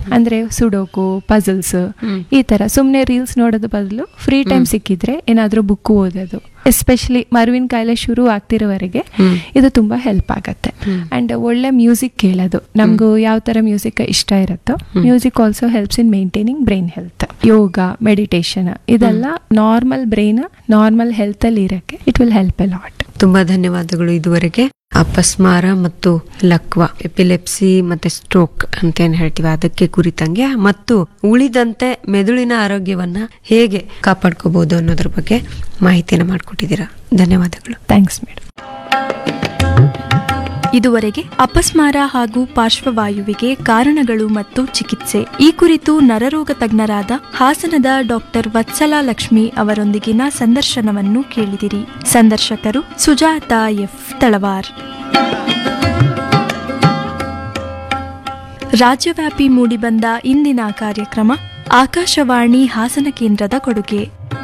ಅಂದ್ರೆ ಸುಡೋಕು ಪಜಲ್ಸ್ ಈ ತರ ಸುಮ್ನೆ ರೀಲ್ಸ್ ನೋಡೋದು ಬದಲು ಫ್ರೀ ಟೈಮ್ ಸಿಕ್ಕಿದ್ರೆ ಏನಾದ್ರೂ ಬುಕ್ ಓದೋದು ಎಸ್ಪೆಷಲಿ ಮರುವಿನ ಕಾಯಿಲೆ ಶುರು ಆಗ್ತಿರೋವರೆಗೆ ಇದು ತುಂಬಾ ಹೆಲ್ಪ್ ಆಗತ್ತೆ ಅಂಡ್ ಒಳ್ಳೆ ಮ್ಯೂಸಿಕ್ ಕೇಳೋದು ನಮಗೂ ಯಾವ ತರ ಮ್ಯೂಸಿಕ್ ಇಷ್ಟ ಇರುತ್ತೋ music also helps in maintaining brain health yoga meditation ಇದೆಲ್ಲ ನಾರ್ಮಲ್ ಬ್ರೈನ್ ನಾರ್ಮಲ್ ಹೆಲ್ತ್ ಅಲ್ಲಿ ಇರಕ್ಕೆ it will help a lot ತುಂಬಾ ಧನ್ಯವಾದಗಳು ಇದುವರೆಗೆ ಅಪಸ್ಮಾರ ಮತ್ತು ಲಕ್ವ ಎಪಿಲೆಪ್ಸಿ ಮತ್ತೆ ಸ್ಟ್ರೋಕ್ ಅಂತ ಏನ್ ಹೇಳ್ತೀವಿ ಅದಕ್ಕೆ ಕುರಿತಂಗೆ ಮತ್ತು ಉಳಿದಂತೆ ಮೆದುಳಿನ ಆರೋಗ್ಯವನ್ನ ಹೇಗೆ ಕಾಪಾಡ್ಕೋಬಹುದು ಅನ್ನೋದ್ರ ಬಗ್ಗೆ ಮಾಹಿತಿನ ಮಾಡಿಕೊಟ್ಟಿದ್ದೀರಾ ಧನ್ಯವಾದಗಳು ಥ್ಯಾಂಕ್ಸ್ ಮೇಡಮ್ ಇದುವರೆಗೆ ಅಪಸ್ಮಾರ ಹಾಗೂ ಪಾರ್ಶ್ವವಾಯುವಿಗೆ ಕಾರಣಗಳು ಮತ್ತು ಚಿಕಿತ್ಸೆ ಈ ಕುರಿತು ನರರೋಗ ತಜ್ಞರಾದ ಹಾಸನದ ಡಾಕ್ಟರ್ ವತ್ಸಲಾ ಲಕ್ಷ್ಮಿ ಅವರೊಂದಿಗಿನ ಸಂದರ್ಶನವನ್ನು ಕೇಳಿದಿರಿ ಸಂದರ್ಶಕರು ಸುಜಾತ ಎಫ್ ತಳವಾರ್ ರಾಜ್ಯವ್ಯಾಪಿ ಮೂಡಿಬಂದ ಇಂದಿನ ಕಾರ್ಯಕ್ರಮ ಆಕಾಶವಾಣಿ ಹಾಸನ ಕೇಂದ್ರದ ಕೊಡುಗೆ